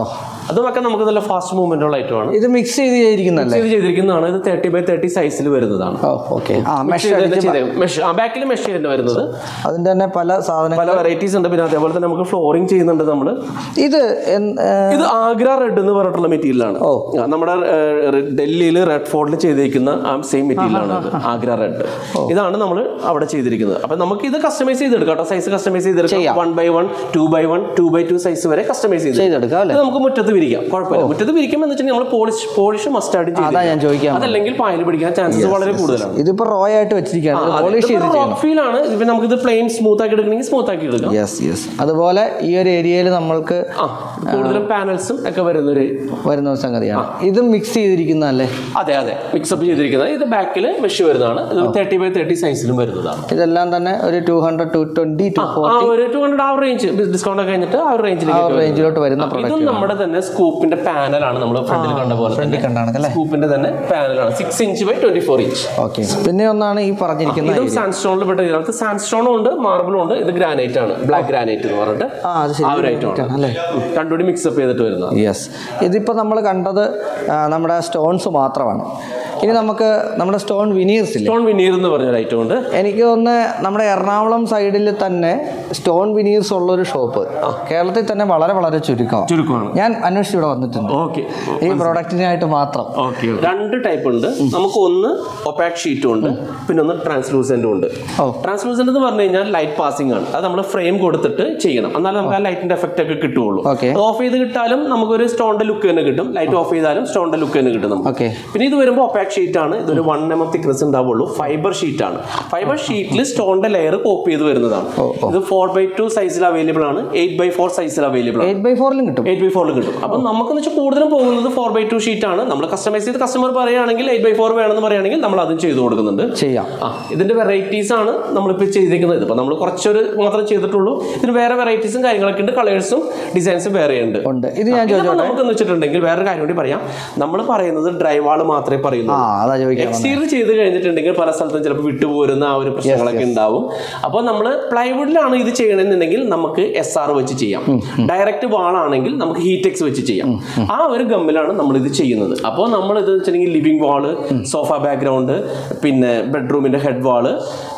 അതുമൊക്കെ നമുക്ക് നല്ല ഫാസ്റ്റ് മൂവ്മെന്റ് ഉള്ള ഐറ്റമാണ് ഇത് മിക്സ് ചെയ്ത് ചെയ്തിരിക്കുന്നല്ലേ ഇത് ചെയ്തിരിക്കുന്നതാണ് ഇത് തേർട്ടി ബൈ തേർട്ടി സൈസിൽ വരുന്നതാണ് ഓ ഓക്കെ ആ മെഷ് മെഷ് ആ ബാക്കിൽ മെഷ് തന്നെ വരുന്നത് അതിന്റെ തന്നെ പല സാധനങ്ങൾ പല വെറൈറ്റീസ് ഉണ്ട് പിന്നെ അതേപോലെ തന്നെ നമുക്ക് ഫ്ലോറിംഗ് ചെയ്യുന്നുണ്ട് നമ്മൾ ഇത് എൻ- ഏ, ഇത് ആഗ്ര റെഡ് എന്ന് പറഞ്ഞിട്ടുള്ള മെറ്റീരിയലാണ് ഓ. നമ്മുടെ ഡൽഹിയിൽ റെഡ് ഫോർട്ടിൽ ചെയ്തിരിക്കുന്ന ആ സെയിം മെറ്റീരിയലാണ് ഇത് ആഗ്ര റെഡ് ഇതാണ് നമ്മൾ അവിടെ ചെയ്തിരിക്കുന്നത് അപ്പൊ നമുക്ക് ഇത് കസ്റ്റമൈസ് ചെയ്തെടുക്കാം കേട്ടോ സൈസ് കസ്റ്റമൈസ് ചെയ്തെടുക്കാം one by one two by one two by two size വരെ കസ്റ്റമൈസ് ചെയ്ത് ചെയ്തെടുക്കാം അല്ലേ ഇത് നമുക്ക് മുറ്റത്ത് വിരിക്കാം കുഴപ്പമില്ല മുറ്റത്ത് വിരിക്കുമ്പോൾ എന്ന് വെച്ചാൽ നമ്മൾ പോളിഷ് പോളിഷ് മസ്റ്റാർഡ് അതാ ചെയ്ത് ഞാൻ ചോദിക്കാൻ അതല്ലെങ്കിൽ പായൽ പിടിക്കാൻ ചാൻസസ് വളരെ കൂടുതലാണ് ഇതിപ്പോ റോ ആയിട്ട് വെച്ചിരിക്കുകയാണ് പോളിഷ് ചെയ്ത് ചെയ്യണം ഫീൽ ആണ് ഇപ്പൊ നമുക്ക് ഇത് പ്ലെയിൻ സ്മൂത്ത് ആക്കി എടുക്കണമെങ്കിൽ സ്മൂത്ത് ആക്കി എടുക്കാം യെസ് യെസ് അതുപോലെ ഈ ഒരു ഏരിയയിൽ നമ്മൾക്ക് ആ കൂടുതലും പാനൽസും ഒക്കെ വരുന്ന ഒരു വരുന്ന ഒരു സംഗതിയാണ് ഇത് മിക്സ് ചെയ്തിരിക്കുന്നതല്ലേ അതെ അതെ മിക്സപ്പ് ചെയ്തിരിക്കുന്നത് ഇത് ബാക്കിൽ മെഷ് വരുന്നതാണ് ഇത് തേർട്ടി ബൈ തേർട്ടി സൈസിലും വരുന്നതാണ് ഇതെല്ലാം തന്നെ ഒരു two hundred two twenty two four ആ ഒരു ടു ഹൺഡ്രഡ് ആ റേഞ്ച് ഡിസ്കൗണ്ട് ഒക്കെ കഴിഞ്ഞിട്ട് ആ റേഞ്ചിലേക്ക് റേഞ്ചിലോട്ട് വരുന്ന ഇതും നമ്മുടെ തന്നെ സ്കൂപ്പിന്റെ പാനലാണ് നമ്മൾ ഫ്രണ്ടിൽ കണ്ട പോലെ തന്നെ കണ്ടാണ് അല്ലേ സ്കൂപ്പിന്റെ തന്നെ പാനലാണ് six inch by twenty four inch okay പിന്നെ ഒന്നാണ് ഈ പറഞ്ഞിരിക്കുന്ന ഇതും സാൻസ്റ്റോണിൽ പെട്ട ഇതിനകത്ത് സാൻസ്റ്റോണും ഉണ്ട് മാർബിളും ഉണ്ട് ഇത് ഗ്രാനൈറ്റ് ആണ് ബ്ലാക്ക് ഗ്രാനൈറ്റ് എന്ന് പറഞ്ഞിട്ട് ആ അത് ആ ഒരു ശരി ഐറ്റം അല്ലേ രണ്ടുകൂടി മിക്സപ്പ് ചെയ്തിട്ട് വരുന്നത് യെസ് ഇതിപ്പോൾ നമ്മൾ കണ്ടത് ആ, നമ്മുടെ സ്റ്റോൺസ് മാത്രമാണ് ഇനി നമുക്ക് നമ്മുടെ സ്റ്റോൺ വിനീർസ് ഇല്ലേ സ്റ്റോൺ വിനീർ എന്ന് പറഞ്ഞൊരു ഐറ്റം ഉണ്ട് എനിക്ക് തോന്നുന്നു നമ്മുടെ എറണാകുളം സൈഡിൽ തന്നെ സ്റ്റോൺ വിനീർസ് ഉള്ളൊരു ഷോപ്പ് കേരളത്തിൽ തന്നെ വളരെ വളരെ ചുരുക്കമാണ് ചുരുക്കമാണ് ഞാൻ അന്വേഷിച്ച് ഇവിടെ വന്നിട്ടുണ്ട് ഓക്കെ ഈ പ്രോഡക്റ്റിനായിട്ട് മാത്രം ഓക്കെ രണ്ട് ടൈപ്പ് ഉണ്ട് നമുക്ക് ഒന്ന് ഒപ്പാക് ഷീറ്റും ഉണ്ട് പിന്നെ ഒന്ന് ട്രാൻസ്ലൂസെന്റും ഉണ്ട് ഓ. ട്രാൻസ്ലൂസെന്റ് എന്ന് പറഞ്ഞു കഴിഞ്ഞാൽ ലൈറ്റ് പാസിംഗ് ആണ് അത് നമ്മൾ ഫ്രെയിം കൊടുത്തിട്ട് ചെയ്യണം എന്നാലും നമുക്ക് ആ ലൈറ്റിന്റെ എഫക്റ്റ് ഒക്കെ കിട്ടുള്ളൂ Okay. ഓഫ് ചെയ്ത് കിട്ടാലും നമുക്കൊരു സ്റ്റോണിന്റെ ലുക്ക് തന്നെ കിട്ടും ലൈറ്റ് ഓഫ് ചെയ്താലും സ്റ്റോണിന്റെ ലുക്ക് തന്നെ കിട്ടും നമുക്ക് ഓക്കെ പിന്നെ ഇത് വരുമ്പോൾ ഒപ്പാക് ഷീറ്റ് ആണ് ഇതൊരു വൺ എം എം തിക്നസ് ഉണ്ടാവുള്ളൂ ഫൈബർ ഷീറ്റ് ആണ് ഫൈബർ ഷീറ്റിൽ സ്റ്റോണിന്റെ ലെയർ കോപ്പി ചെയ്ത് വരുന്നതാണ് ഇത് ഫോർ ബൈ ടു സൈസിൽ അവൈലബിൾ ആണ് എയ്റ്റ് ബൈ ഫോർ സൈസിൽ അവൈലബിൾ ആണ് എയ്റ്റ് ബൈ ഫോറിലും കിട്ടും എയ്റ്റ് ബൈ ഫോറിൽ കിട്ടും അപ്പം നമുക്കെന്ന് വെച്ചാൽ കൂടുതലും പോകുന്നത് ഫോർ ബൈ ടു ഷീറ്റ് ആണ് നമ്മൾ കസ്റ്റമൈസ് ചെയ്ത് കസ്റ്റമർ പറയുകയാണെങ്കിൽ എയ്റ്റ് ബൈ ഫോർ വേണമെന്ന് പറയുകയാണെങ്കിൽ നമ്മൾ അതും ചെയ്തു കൊടുക്കുന്നുണ്ട് ചെയ്യാം ആ ഇതിന്റെ വെറൈറ്റീസ് ആണ് നമ്മളിപ്പോൾ ചെയ്തിരിക്കുന്നത് ഇപ്പം നമ്മൾ കുറച്ചൊരു മാത്രം ചെയ്തിട്ടുള്ളൂ ഇതിന് വേറെ വെറൈറ്റീസും കാര്യങ്ങളൊക്കെ ഉണ്ട് കളേഴ്സും ഡിസൈൻസും വേറെ ഉണ്ട് ഉണ്ട് ഇത് ഞാൻ നമുക്ക് എന്ന് വെച്ചിട്ടുണ്ടെങ്കിൽ വേറൊരു കാര്യം കൂടി പറയാം നമ്മൾ പറയുന്നത് ഡ്രൈവാള് മാത്രമേ ആ പറയുന്നു അതാ ചോദിക്കാം എക്സ്റ്റീരിയർ ചെയ്ത് കഴിഞ്ഞിട്ടുണ്ടെങ്കിൽ പല സ്ഥലത്തും ചിലപ്പോൾ വിട്ടുപോരുന്ന ആ ഒരു പ്രശ്നങ്ങളൊക്കെ ഉണ്ടാവും അപ്പോൾ നമ്മൾ പ്ലൈവുഡിലാണ് ഇത് ചെയ്യണമെന്നുണ്ടെങ്കിൽ നമുക്ക് എസ് ആർ വെച്ച് ചെയ്യാം ഡയറക്റ്റ് വാളാണെങ്കിൽ നമുക്ക് ഹീറ്റെക്സ് വെച്ച് ചെയ്യാം ആ ഒരു ഗമ്മിലാണ് നമ്മൾ ഇത് ചെയ്യുന്നത് അപ്പോൾ നമ്മൾ ഇത് വെച്ചിട്ടുണ്ടെങ്കിൽ ലിവിംഗ് വാള് സോഫ ബാക്ക്ഗ്രൗണ്ട് പിന്നെ ബെഡ്റൂമിന്റെ head wall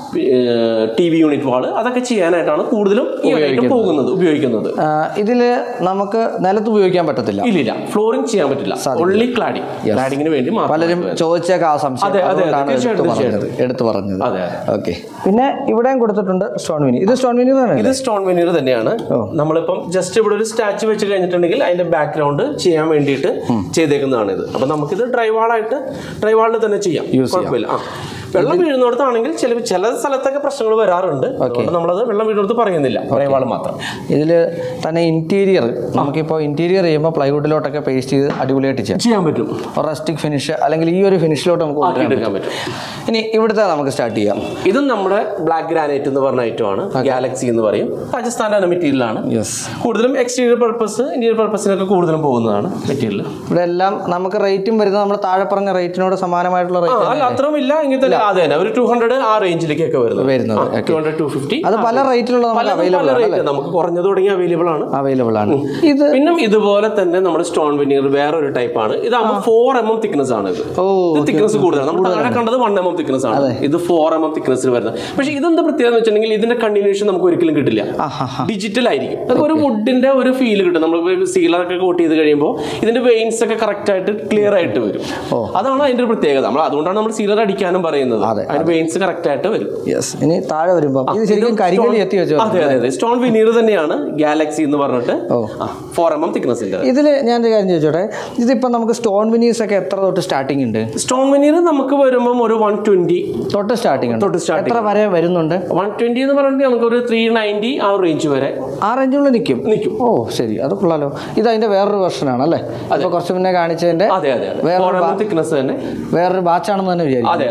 T V unit wall അതൊക്കെ ചെയ്യാനായിട്ടാണ് കൂടുതലും ഈ ഐറ്റം പോകുന്നത് ഉപയോഗിക്കുന്നത് ഇതിൽ നമുക്ക് നിലത്ത് ഉപയോഗിക്കാൻ പറ്റത്തില്ല ഇല്ലില്ല ഫ്ലോറിംഗ് ചെയ്യാൻ പറ്റില്ല ഓൺലി ക്ലാഡിംഗ് ക്ലാഡിങ്ങിന് വേണ്ടി മാത്രം പലരും ചോദിച്ചേക്കാം ആ സംശയം അതെ, അതെ, അതുകൊണ്ടാണ് തീർച്ചയായിട്ടും, എടുത്തു പറഞ്ഞത് എടുത്തു പറഞ്ഞത് അതെ അതെ ഓക്കെ പിന്നെ ഇവിടെയും കൊടുത്തിട്ടുണ്ട് സ്റ്റോൺ വിനി ഇത് സ്റ്റോൺ വിനി തന്നെ ഇത് സ്റ്റോൺ വെനീർ തന്നെയാണ് നമ്മളിപ്പം ജസ്റ്റ് ഇവിടെ ഒരു സ്റ്റാച്ചു വെച്ച് കഴിഞ്ഞിട്ടുണ്ടെങ്കിൽ അതിന്റെ ബാക്ക്ഗ്രൗണ്ട് ചെയ്യാൻ വേണ്ടിയിട്ട് ചെയ്തേക്കുന്നതാണ് ഇത് അപ്പൊ നമുക്കിത് ഡ്രൈവാളായിട്ട് ഡ്രൈവാളിൽ തന്നെ ചെയ്യാം കുഴപ്പമില്ല ആ വെള്ളം വീഴുന്നിടത്താണെങ്കിൽ ചില ചില സ്ഥലത്തൊക്കെ പ്രശ്നങ്ങൾ വരാറുണ്ട് അതുകൊണ്ട് നമ്മളത് വെള്ളം വീഴുന്നിടത്ത് പറയുന്നില്ല ഡ്രൈവാൾ മാത്രം ഇതിൽ തന്നെ ഇന്റീരിയർ നമുക്കിപ്പോൾ ഇന്റീരിയർ ചെയ്യുമ്പോൾ പ്ലൈവുഡിലോട്ടൊക്കെ പേസ്റ്റ് ചെയ്ത് അടിപൊളിയായിട്ട് ചെയ്യാം ചെയ്യാൻ പറ്റും റസ്റ്റിക് ഫിനിഷ് അല്ലെങ്കിൽ ഈ ഒരു ഫിനിഷിലോട്ട് നമുക്ക് കൊണ്ടുവരാൻ എടുക്കാൻ പറ്റും പറ്റും ഇനി ഇവിടുത്തെ നമുക്ക് സ്റ്റാർട്ട് ചെയ്യാം ഇതും നമ്മുടെ ബ്ലാക്ക് ഗ്രാനൈറ്റ് എന്ന് പറഞ്ഞ ഐറ്റമാണ് ഗാലക്സി എന്ന് പറയും രാജസ്ഥാൻ്റെ മെറ്റീരിയലാണ് യെസ് കൂടുതലും എക്സ്റ്റീരിയർ പർപ്പസ് ഇന്റീരിയർ പർപ്പസിനൊക്കെ കൂടുതലും പോകുന്നതാണ് മെറ്റീരിയൽ ഇവിടെ എല്ലാം നമുക്ക് റേറ്റും വരുന്നത് നമ്മൾ താഴെ പറഞ്ഞ റേറ്റിനോട് സമാനമായിട്ടുള്ള ആ, റേറ്റ് അല്ല അത്രയും ഇല്ല എങ്കിൽ തന്നെ അത് തന്നെ ഒരു ടു ഹൺഡ്രഡ് ആ റേഞ്ചിലേക്കൊക്കെ വരുന്നത് വരുന്നത് ടു ഹൺഡ്രഡ് ടു ഫിഫ്റ്റി അത് പല റേറ്റിലുള്ള നമുക്ക് അവൈലബിൾ ആണ് നമുക്ക് കുറഞ്ഞത് തുടങ്ങി അവൈലബിൾ ആണ് അവൈലബിൾ ആണ് ഇത് പിന്നെ ഇതുപോലെ തന്നെ നമ്മുടെ സ്റ്റോൺ വെനീർ വേറൊരു ടൈപ്പ് ആണ് ഇതാകുമ്പോൾ ഫോർ എം എം തിക്നസ് ആണ് ഇത് ഓ ഇത് തിക്നസ് കൂടുതലാണ് നമ്മൾ താഴെ കണ്ടത് വൺ എം എം തിക്നസ് ആണ് ഇത് ഫോർ എം എം തിക്നസ്സിൽ വരുന്നത് പക്ഷേ ഇതെന്താ പ്രത്യേകത എന്ന് വെച്ചിട്ടുണ്ടെങ്കിൽ ഇതിന്റെ കണ്ടിന്യൂഷൻ നമുക്ക് ഒരിക്കലും കിട്ടില്ല ഡിജിറ്റൽ ആയിരിക്കും അതൊക്കെ ഒരു വുഡിന്റെ ഒരു ഫീൽ കിട്ടും നമ്മൾ സീലറൊക്കെ കോട്ട് ചെയ്ത് കഴിയുമ്പോൾ ഇതിന്റെ വെയിൻസ് ഒക്കെ കറക്റ്റ് ആയിട്ട് ക്ലിയർ ആയിട്ട് വരും അതാണ് അതിന്റെ ഒരു പ്രത്യേകത നമ്മൾ അതുകൊണ്ടാണ് നമ്മൾ സീലർ അടിക്കാനും പറയുന്നത് അതിന്റെ വെയിൻസ് കറക്റ്റ് ആയിട്ട് വരും യെസ് ഇനി താഴെ വരുമ്പോൾ ഇത് ശരിക്കും കരിങ്കലി എത്തി വെച്ചോ അതെ അതെ അതെ സ്റ്റോൺ വിനീർ തന്നെയാണ് ഗാലക്സി എന്ന് പറഞ്ഞിട്ട് ഫോർ എം എം തിക്നസിന്റെ ഇതിൽ ഞാൻ ഒരു കാര്യം ചോദിച്ചോട്ടെ ഇതിപ്പോൾ നമുക്ക് സ്റ്റോൺ വിനീസ് ഒക്കെ എത്ര തൊട്ട് സ്റ്റാർട്ടിംഗ് ഉണ്ട് സ്റ്റോൺ വിനീർ നമുക്ക് വരുമ്പം ഒരു വൺ ട്വന്റി തൊട്ട് സ്റ്റാർട്ടിംഗ് ഉണ്ട് തൊട്ട് സ്റ്റാർട്ട് എത്ര വരെ വരുന്നുണ്ട് വൺ ട്വന്റി എന്ന് പറഞ്ഞിട്ട് നമുക്ക് ഒരു ത്രീ നയൻറ്റി ആ റേഞ്ച് വരെ ആ റേഞ്ചിനുള്ളിൽ നിൽക്കും നിൽക്കും ഓ ശരി അത് കൊള്ളാലോ ഇത് അതിന്റെ വേറൊരു വെർഷനാണ് അല്ലേ ഇപ്പോൾ കുറച്ച് മുന്നേ കാണിച്ചതിന്റെ അതെ അതെ അതെ വേറെ ഫോർ എം എം തിക്നസ് തന്നെ വേറൊരു ബാച്ചാണെന്ന് തന്നെ വിചാരിക്കും അതെ അതെ യെസ്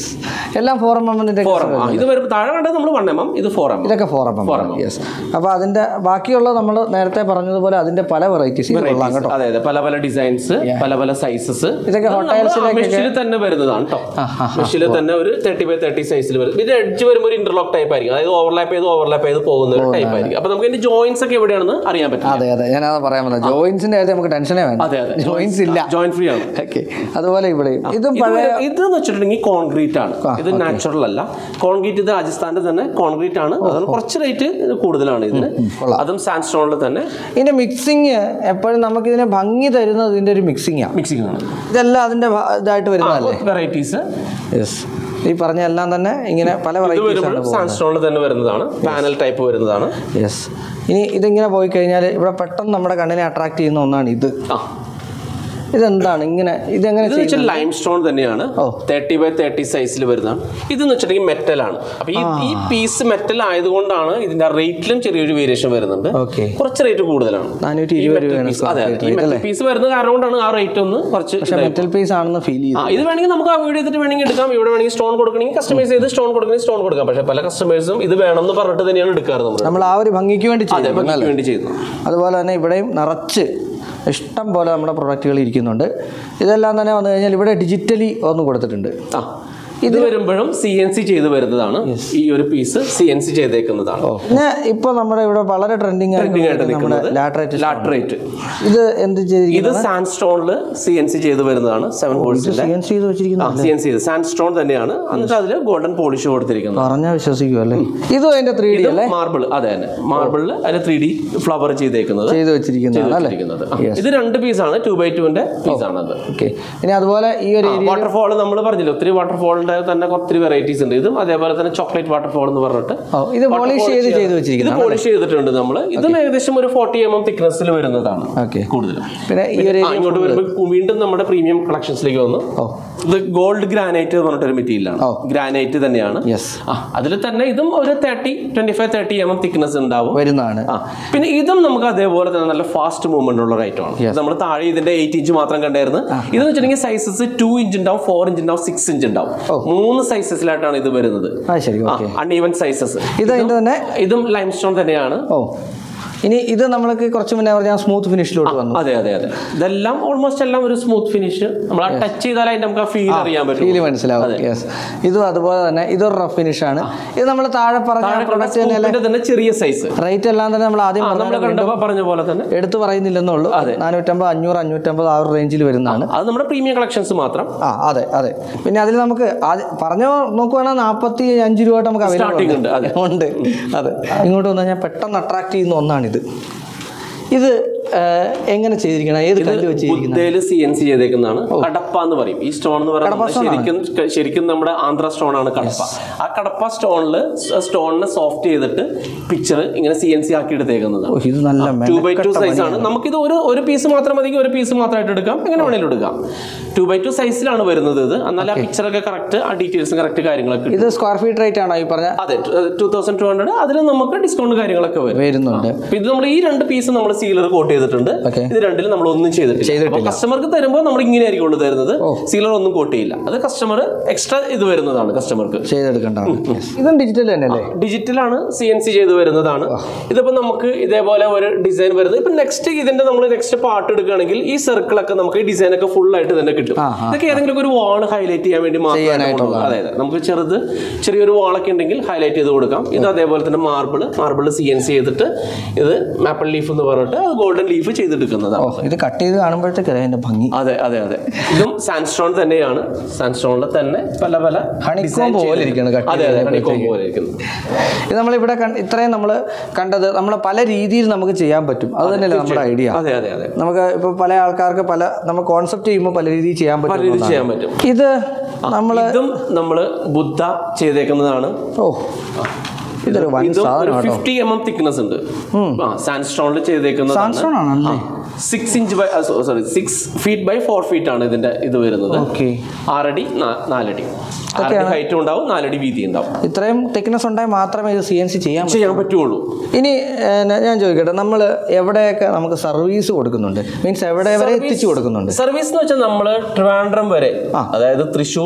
യെസ് എല്ലാം ഫോർ എം എമ്മിൻ്റെ ഫോർ എം ഇത് വരുമ്പോൾ താഴെ കണ്ടത് നമ്മൾ വൺ എം എം ഇത് ഫോർ എം ഇതൊക്കെ ഫോർ എം എം യെസ് അപ്പോൾ അതിൻ്റെ ബാക്കിയുള്ള നമ്മൾ നേരത്തെ പറഞ്ഞതുപോലെ അതിൻ്റെ പല വെറൈറ്റീസ് കൊള്ളാം കേട്ടോ അതെ അതെ പല പല ഡിസൈൻസ് പല പല സൈസസ് ഇതൊക്കെ ഹോട്ടൽസിലേക്ക് മെഷിൽ തന്നെ വരുന്നതാണ് കേട്ടോ മെഷിൽ തന്നെ ഒരു തേർട്ടി ബൈ തേർട്ടി സൈസിൽ വരും ഇതിന്റെ എഡ്ജ് വരുമ്പോൾ ഒരു ഇന്റർലോക്ക് ടൈപ്പ് ആയിരിക്കും അതായത് ഓവർലാപ്പ് ചെയ്ത് ഓവർലാപ്പ് ചെയ്ത് പോകുന്ന ഒരു ടൈപ്പ് ആയിരിക്കും അപ്പൊ നമുക്ക് ഇതിന്റെ ജോയിന്റ്സ് ഒക്കെ എവിടെയാണെന്ന് അറിയാൻ പറ്റും അതെ അതെ ഞാനത് പറയാൻ വന്നത് ജോയിൻസിൻ്റെ കാര്യത്തിൽ നമുക്ക് ടെൻഷനേ വേണ്ട അതെ അതെ ജോയിൻസ് ഇല്ല ജോയിന്റ് ഫ്രീ ആണ് ഓക്കെ അതുപോലെ ഇവിടെ ഇതും ഇത് പഴയ വരും- ഇതെന്ന് വെച്ചിട്ടുണ്ടെങ്കിൽ കോൺക്രീറ്റ് ആണ് ഇത് നാച്ചുറൽ അല്ല കോൺക്രീറ്റ് ഇത് രാജസ്ഥാന്റെ തന്നെ കോൺക്രീറ്റ് ആണ് അതാണ് കുറച്ച് റേറ്റ് കൂടുതലാണ് ഇതിന് അതും സാൻഡ് സ്റ്റോണിൽ തന്നെ ഇതിന്റെ മിക്സിങ് എപ്പോഴും നമുക്ക് ഇതിനെ ഭംഗി തരുന്നത് ഇതിന്റെ ഒരു മിക്സിംഗ് ആണ് മിക്സിംഗ് ആണ് ഇതെല്ലാം അതിന്റെ ഭ- ഇതായിട്ട് വരുന്നതല്ലേ വെറൈറ്റീസ് യെസ് ഈ പറഞ്ഞ എല്ലാം തന്നെ ഇങ്ങനെ പല ഇത് വെറൈറ്റീസ് ആണ് വരുമ്പോൾ സാൻഡ് സ്റ്റോണിൽ തന്നെ വരുന്നതാണ് പാനൽ ടൈപ്പ് വരുന്നതാണ് യെസ് ഇനി ഇതിങ്ങനെ പോയി കഴിഞ്ഞാൽ ഇവിടെ പെട്ടെന്ന് നമ്മുടെ കണ്ണിനെ അട്രാക്ട് ചെയ്യുന്ന ഒന്നാണ് ഇത് ആ ഇതെന്താണ് ഇങ്ങനെ ഇതെങ്ങനെ ഇത് വെച്ചാൽ ലൈം സ്റ്റോൺ തന്നെയാണ് തേർട്ടി ബൈ തേർട്ടി സൈസിൽ വരുന്നതാണ് ഇതെന്ന് വെച്ചിട്ടുണ്ടെങ്കിൽ മെറ്റലാണ് അപ്പൊ ഈ ഈ പീസ് മെറ്റൽ ആയതുകൊണ്ടാണ് ഇതിന്റെ റേറ്റിലും ചെറിയൊരു വേരിയേഷൻ വരുന്നുണ്ട് ഓക്കെ കുറച്ച് റേറ്റ് കൂടുതലാണ് നാനൂറ്റി ഈ ഇരുപത് metal രൂപയാണ് piece- അതെ അതെ ഈ മെറ്റൽ പീസ് വരുന്ന കാരണം കൊണ്ടാണ് ആ റേറ്റ് ഒന്ന് കുറച്ച് ഇതായത്. മെറ്റൽ പീസ് ആണെന്ന് ഫീൽ ചെയ്തു ആ ഇത് വേണമെങ്കിൽ നമുക്ക് ആ വീട് ചെയ്തിട്ട് വേണമെങ്കിൽ എടുക്കാം ഇവിടെ വേണമെങ്കിൽ സ്റ്റോൺ കൊടുക്കണമെങ്കിൽ കസ്റ്റമൈസ് ചെയ്ത് സ്റ്റോൺ കൊടുക്കണമെങ്കിൽ സ്റ്റോൺ കൊടുക്കാം പക്ഷേ പല കസ്റ്റമേഴ്സും ഇത് വേണം എന്ന് പറഞ്ഞിട്ട് തന്നെയാണ് എടുക്കാറ് നമ്മൾ നമ്മൾ ആ ഒരു ഭംഗിക്ക് വേണ്ടി അതെ ചെയ്തു ഭംഗിക്ക് വേണ്ടി ചെയ്യുന്നു അതുപോലെ തന്നെ ഇവിടെയും നിറച്ച് ഇഷ്ടം പോലെ നമ്മുടെ പ്രൊഡക്റ്റുകൾ ഇരിക്കുന്നുണ്ട് ഇതെല്ലാം തന്നെ വന്നു കഴിഞ്ഞാൽ ഇവിടെ ഡിജിറ്റലി ഒന്ന് കൊടുത്തിട്ടുണ്ട് ആ ഇത് വരുമ്പോഴും സി എൻ സി ചെയ്ത് വരുന്നതാണ് ഈ ഒരു പീസ് സി എൻ സി ചെയ്തേക്കുന്നതാണ് പിന്നെ ഇപ്പൊ നമ്മുടെ ഇവിടെ വളരെ ട്രെൻഡിങ് Trending ആയിട്ട് നമ്മുടെ നിൽക്കുന്നത് ലാട്രേറ്റ് ലാട്രേറ്റ് ഇത് എന്ത് ചെയ്തിരിക്കുന്നത് ഇത് സാൻഡ് സ്റ്റോണിൽ സി എൻ സി ചെയ്ത് വരുന്നതാണ് സെവൻ കോഴ്സിന്റെ സി എൻ സി ചെയ്ത് വെച്ചിരിക്കുന്നത് സി എൻ സി ചെയ്ത് സാൻഡ് സ്റ്റോൺ തന്നെയാണ് എന്നിട്ട് അതിൽ ഗോൾഡൻ പോളിഷ് കൊടുത്തിരിക്കുന്നത് പറഞ്ഞാൽ വിശ്വസിക്കും അല്ലേ ഇതും അതിന്റെ ത്രീ ഡി അല്ലേ മാർബിൾ അതെ തന്നെ മാർബിളിൽ അതിൽ ത്രീ ഡി ഫ്ലവർ ചെയ്തേക്കുന്നത് ചെയ്ത് വെച്ചിരിക്കുന്നതാണ് അല്ലേ ചെയ്തിരിക്കുന്നത്. ആ, ഇത് രണ്ട് പീസാണ് ടു ബൈ ടുവിന്റെ പീസാണ് അത് ഓക്കെ ഇനി അതുപോലെ ഈ ഒരു ഏരിയ വാട്ടർഫോൾ നമ്മൾ പറഞ്ഞില്ല ഒത്തിരി വാട്ടർഫോളിന്റെ തന്നെ ഒത്തിരി വെറൈറ്റീസ് ഉണ്ട് ഇതും അതേപോലെ തന്നെ ചോക്ലേറ്റ് വാട്ടർഫോൾ എന്ന് പറഞ്ഞിട്ട് ഓ ഇത് പോളിഷ് ചെയ്ത് ചെയ്ത് ഇത് വെച്ചിരിക്കുന്നത് പോളിഷ് ചെയ്തിട്ടുണ്ട് നമ്മൾ ഇതും ഏകദേശം ഒരു ഫോർട്ടി എം എം തിക്നെസ്സിൽ വരുന്നതാണ് ഓക്കെ കൂടുതലും പിന്നെ ഈ ഒരു ആ, ഇങ്ങോട്ട് വരുമ്പോൾ വീണ്ടും നമ്മുടെ പ്രീമിയം കളക്ഷൻസിലേക്ക് വന്നു ഓ ഇത് ഗോൾഡ് ഗ്രാനൈറ്റ് എന്ന് പറഞ്ഞിട്ടൊരു മെറ്റീരിയലാണ് ഓ. ഗ്രാനൈറ്റ് തന്നെയാണ് യെസ് ആ അതിൽ തന്നെ ഇതും ഒരു thirty twenty five thirty M M thickness ഉണ്ടാവും വരുന്നതാണ് ആ പിന്നെ ഇതും നമുക്ക് അതേപോലെ തന്നെ നല്ല ഫാസ്റ്റ് മൂവ്മെന്റ് ഉള്ള ഒരു ഐറ്റമാണ് നമ്മൾ താഴെ ഇതിന്റെ എയ്റ്റ് ഇഞ്ച് മാത്രം കണ്ടായിരുന്നു ഇതെന്ന് വെച്ചിട്ടുണ്ടെങ്കിൽ സൈസസ് ടു ഇഞ്ച് ഉണ്ടാവും ഫോർ ഇഞ്ച് ഉണ്ടാവും സിക്സ് ഇഞ്ച് ഉണ്ടാവും മൂന്ന് സൈസസിലായിട്ടാണ് ഇത് വരുന്നത് ആ ശരി ഓക്കെ അൺഈവൻ സൈസസ് ഇത് അതിന്റെ തന്നെ ഇതും ലൈം സ്റ്റോൺ തന്നെയാണ് ഓ ഇനി ഇത് നമ്മൾക്ക് കുറച്ച് മുന്നേ പറഞ്ഞാൽ സ്മൂത്ത് ഫിനിഷിലോട്ട് വന്നു അതെ അതെ അതെ ഇതെല്ലാം ഓൾമോസ്റ്റ് എല്ലാം ഒരു സ്മൂത്ത് ഫിനിഷ് നമ്മൾ ആ ടച്ച് ചെയ്താൽ അതിന്റെ നമുക്ക് ആ ഫീൽ അറിയാൻ പറ്റും ഫീല് മനസ്സിലാവും യെസ് ഇതും അതുപോലെ തന്നെ ഇതൊരു റഫ് ഫിനിഷ് ആണ് ഇത് നമ്മൾ താഴെ പറഞ്ഞ പ്രൊഡക്റ്റ് തന്നെ സ്കൂപ്പിന്റെ തന്നെ ചെറിയ സൈസ് റേറ്റ് എല്ലാം തന്നെ നമ്മൾ ആദ്യം നമ്മൾ പറഞ്ഞ കണ്ടപ്പോ പറഞ്ഞ പോലെ തന്നെ എടുത്തു പറയുന്നില്ലെന്നുള്ളൂ നാനൂറ്റമ്പത് അഞ്ഞൂറ് അഞ്ഞൂറ്റമ്പത് ആ ഒരു റേഞ്ചിൽ വരുന്നതാണ് അത് നമ്മുടെ പ്രീമിയം കളക്ഷൻസ് മാത്രം ആ അതെ അതെ പിന്നെ അതിൽ നമുക്ക് ആദ്യം പറഞ്ഞ നോക്കുവാണെങ്കിൽ നാൽപ്പത്തി അഞ്ച് രൂപ നമുക്ക് Starting അവൈലബിൾ ഉണ്ട്, അതെ. ഉണ്ട് അതെ ഇങ്ങോട്ട് വന്നു കഴിഞ്ഞാൽ പെട്ടെന്ന് അട്രാക്ട് ചെയ്യുന്ന ഒന്നാണിത് ഇത് ഏഹ്, എങ്ങനെ ചെയ്തിരിക്കണം ഏത് കല്ല് വെച്ചിരിക്കുന്നത് ബുദ്ധയില് സി എൻ സി ചെയ്തേക്കുന്നതാണ് കടപ്പ എന്ന് പറയും ഈ സ്റ്റോൺ എന്ന് പറയുന്നത് ശരിക്കും ശരിക്കും നമ്മുടെ ആന്ധ്ര സ്റ്റോൺ ആണ് കടപ്പ ആ കടപ്പ സ്റ്റോണിൽ സ്റ്റോണിനെ സോഫ്റ്റ് ചെയ്തിട്ട് പിക്ചർ ഇങ്ങനെ സി എൻ സി ആക്കി എടുത്തേക്കുന്നതാണ് ഓ ഇത് നല്ല ടു ബൈ ടു മെനക്കെട്ട സൈസ് ആണ് നമുക്കിത് ഒരു ഒരു പീസ് മാത്രം മതി ഒരു പീസ് മാത്രമായിട്ട് എടുക്കാം എങ്ങനെ വേണേലും എടുക്കാം ടു ബൈ ടു സൈസിലാണ് വരുന്നത് ഇത് എന്നാൽ ആ പിക്ചറൊക്കെ കറക്റ്റ് ആ ഡീറ്റെയിൽസും കറക്റ്റ് കാര്യങ്ങളൊക്കെ കിട്ടും. ഇത് സ്ക്വയർ ഫീറ്റ് റേറ്റ് ആണോ ഈ പറഞ്ഞ അതെ ടു തൗസൻഡ് ടു ഹൺഡ്രഡ് അതിൽ നമുക്ക് ഡിസ്കൗണ്ട് കാര്യങ്ങളൊക്കെ വരും വരുന്നുണ്ട് അപ്പൊ ഇത് നമ്മൾ ഈ രണ്ട് പീസ് നമ്മൾ സീലർ കോട്ട് ചെയ്തിട്ടുണ്ട് Okay. ഇത് രണ്ടിലും നമ്മൾ ഒന്നും ചെയ്തിട്ടില്ല കസ്റ്റമർക്ക് തരുമ്പോൾ നമ്മൾ ഇങ്ങനെ ആയിരിക്കും കൊണ്ട് തരുന്നത് സീലർ ഒന്നും കോട്ട് ചെയ്യില്ല അത് കസ്റ്റമർ എക്സ്ട്രാ ഇത് വരുന്നതാണ് കസ്റ്റമർക്ക് ചെയ്തെടുക്കേണ്ടതാണ് ഇതും ഡിജിറ്റൽ തന്നെയല്ലേ ഡിജിറ്റലാണ് സി എൻ സി ചെയ്ത് വരുന്നതാണ് ഇതിപ്പോ നമുക്ക് ഇതേപോലെ ഒരു ഡിസൈൻ വരുന്നത് ഇപ്പൊ നെക്സ്റ്റ് ഇതിന്റെ നമ്മൾ നെക്സ്റ്റ് പാർട്ട് എടുക്കുകയാണെങ്കിൽ ഈ സർക്കിളൊക്കെ നമുക്ക് ഈ ഡിസൈൻ ഒക്കെ ഫുൾ ആയിട്ട് തന്നെ കിട്ടും ഇതൊക്കെ ഏതെങ്കിലും ഒരു വാൾ ഹൈലൈറ്റ് ചെയ്യാൻ വേണ്ടി മാത്രം അതെ അതെ നമുക്ക് ചെറുത് ചെറിയൊരു വാളൊക്കെ ഉണ്ടെങ്കിൽ ഹൈലൈറ്റ് ചെയ്ത് കൊടുക്കാം ഇത് അതേപോലെ തന്നെ marble marble C N C ചെയ്തിട്ട് ഇത് മാപ്പിൾ ലീഫ് എന്ന് പറഞ്ഞിട്ട് അത് ഗോൾഡൻ ലീഫ് ചെയ്തെടുക്കുന്നതാണ് ഓ ഇത് കട്ട് ചെയ്ത് കാണുമ്പോഴത്തേക്ക് അതിന്റെ ഭംഗി അതെ അതെ അതെ ഇതും സാൻഡ്സ്റ്റോൺ തന്നെയാണ് സാൻഡ്സ്റ്റോണിൽ തന്നെ പല പല Honeycomb design പോലെ ചെയ്ത് ഇരിക്കുകയാണ് cut അതെ അതെ ഹണിക്കോം പോലെ ഇരിക്കുന്നു ഇത് നമ്മളിവിടെ കണ്ട് ഇത്രയും നമ്മൾ കണ്ടത് നമ്മൾ പല രീതിയിൽ നമുക്ക് ചെയ്യാൻ പറ്റും അത് തന്നെയല്ലേ നമ്മുടെ ഐഡിയ അതെ അതെ അതെ നമുക്ക് ഇപ്പോൾ പല ആൾക്കാർക്ക് പല നമ്മൾ കോൺസെപ്റ്റ് ചെയ്യുമ്പോൾ പല രീതിയിൽ ചെയ്യാൻ പല പറ്റും രീതിയിൽ ചെയ്യാൻ പറ്റും ഇത് നമ്മൾ ഇതും നമ്മൾ ബുദ്ധ ചെയ്തേക്കുന്നതാണ് ഓ ഇതൊരു വൻ ഇതും ഒരു സാധനം കേട്ടോ ഫിഫ്റ്റി എം എം തിക്നെസ് ഉണ്ട് ആ സാൻഡ് സ്റ്റോണിൽ ചെയ്തേക്കുന്നതാണ് സാൻസ്റ്റോൺ ആണല്ലേ six inch by sorry six feet by four feet ആണ് ഇതിന്റെ ഇത് വരുന്നത് ഓക്കെ ആറടി നാ- നാലടി ആറടി ഹൈറ്റും ഉണ്ടാവും നാലടി വീതി ഉണ്ടാവും ഇത്രയും തിക്നെസ് ഉണ്ടായാൽ മാത്രമേ ഇത് സി എൻ സി ചെയ്യാൻ പറ്റൂ ചെയ്യാൻ പറ്റുള്ളൂ ഇനി ഏഹ്, ഞാൻ ചോദിക്കട്ടെ നമ്മൾ എവിടെയൊക്കെ നമുക്ക് സർവീസ് കൊടുക്കുന്നുണ്ട് മീൻസ് എവിടെ വരെ എത്തിച്ചു കൊടുക്കുന്നുണ്ട് സർവീസ് എന്ന് വെച്ചാൽ നമ്മൾ ട്രിവാൻഡ്രം വരെ അതായത് തൃശ്ശൂർ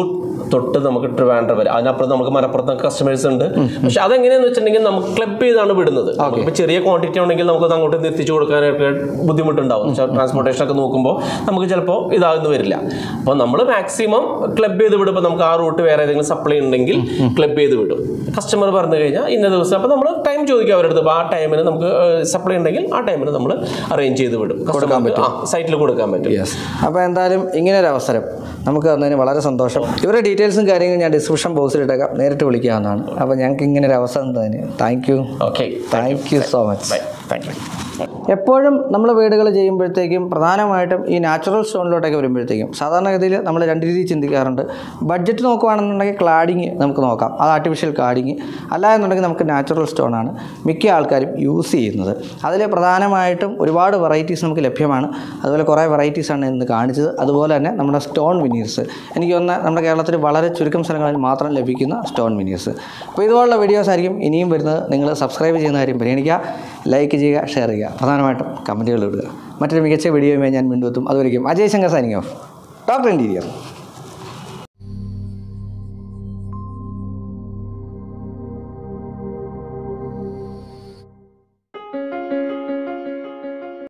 തൊട്ട് നമുക്ക് ട്രിവാൻഡ്രം വരെ അതിനപ്പുറം നമുക്ക് മലപ്പുറത്ത് കസ്റ്റമേഴ്സ് ഉണ്ട് പക്ഷെ അതെങ്ങനെയാന്ന് വെച്ചിട്ടുണ്ടെങ്കിൽ നമുക്ക് ക്ലബ് ചെയ്താണ് വിടുന്നത് ഇപ്പൊ ചെറിയ ക്വാണ്ടിറ്റി ഉണ്ടെങ്കിൽ നമുക്ക് അത് അങ്ങോട്ട് എത്തിച്ചു കൊടുക്കാനായിട്ട് ബുദ്ധിമുട്ടുണ്ടാവും ട്രാൻസ്പോർട്ടേഷൻ ഒക്കെ നോക്കുമ്പോൾ നമുക്ക് ചിലപ്പോൾ ഇതാകുന്നു വരില്ല അപ്പോൾ നമ്മൾ മാക്സിമം ക്ലബ് ചെയ്ത് വിടും ഇപ്പോൾ നമുക്ക് ആ റൂട്ട് വേറെ ഏതെങ്കിലും സപ്ലൈ ഉണ്ടെങ്കിൽ ക്ലബ് ചെയ്ത് വിടും കസ്റ്റമർ പറഞ്ഞു കഴിഞ്ഞാൽ ഇന്ന ദിവസം അപ്പോൾ നമ്മൾ ടൈം ചോദിക്കും അവരുടെ അടുത്ത് അപ്പോൾ ആ ടൈമിന് നമുക്ക് സപ്ലൈ ഉണ്ടെങ്കിൽ ആ ടൈമിന് നമ്മൾ അറേഞ്ച് ചെയ്ത് വിടും കസ്റ്റമർക്ക് ആ സൈറ്റിൽ കൊടുക്കാൻ പറ്റും യെസ് അപ്പോൾ എന്തായാലും ഇങ്ങനെ ഒരു അവസരം നമുക്ക് തന്നതിന് വളരെ സന്തോഷം ഇവരുടെ ഡീറ്റെയിൽസും കാര്യങ്ങളും ഞാൻ ഡിസ്ക്രിപ്ഷൻ ബോക്സിൽ ഇട്ടേക്കാം നേരിട്ട് വിളിക്കാവുന്നതാണ് അപ്പോൾ ഞങ്ങൾക്ക് ഇങ്ങനെ ഒരു അവസരം തന്നതിന് thank you okay thank you so much bye thank you എപ്പോഴും നമ്മൾ വീടുകൾ ചെയ്യുമ്പോഴത്തേക്കും പ്രധാനമായിട്ടും ഈ നാച്ചുറൽ സ്റ്റോണിലോട്ടൊക്കെ വരുമ്പോഴത്തേക്കും സാധാരണഗതിയിൽ നമ്മൾ രണ്ട് രീതിയിൽ ചിന്തിക്കാറുണ്ട് ബഡ്ജറ്റ് നോക്കുകയാണെന്നുണ്ടെങ്കിൽ ക്ലാഡിങ് നമുക്ക് നോക്കാം അത് ആർട്ടിഫിഷ്യൽ ക്ലാഡിങ് അല്ല എന്നുണ്ടെങ്കിൽ നമുക്ക് നാച്ചുറൽ സ്റ്റോണാണ് മിക്ക ആൾക്കാരും യൂസ് ചെയ്യുന്നത് അതിൽ പ്രധാനമായിട്ടും ഒരുപാട് വെറൈറ്റീസ് നമുക്ക് ലഭ്യമാണ് അതുപോലെ കുറേ വെറൈറ്റീസാണ് ഇന്ന് കാണിച്ചത് അതുപോലെ തന്നെ നമ്മുടെ സ്റ്റോൺ വിനീർസ് എനിക്ക് തോന്നുന്ന നമ്മുടെ കേരളത്തിൽ വളരെ ചുരുക്കം സ്ഥലങ്ങളിൽ മാത്രം ലഭിക്കുന്ന സ്റ്റോൺ വിനീർസ് അപ്പോൾ ഇതുപോലുള്ള വീഡിയോസ് ആയിരിക്കും ഇനിയും വരുന്നത് നിങ്ങൾ സബ്സ്ക്രൈബ് ചെയ്യുന്ന കാര്യം പരിഗണിക്കുക ലൈക്ക് ചെയ്യുക ഷെയർ ചെയ്യുക പ്രധാനമായിട്ടും കമൻറ്റുകൾ ഇടുക മറ്റൊരു മികച്ച വീഡിയോയുമായി ഞാൻ വീണ്ടും എത്തും അതുവരെയും Ajay Shankar signing off doctor interior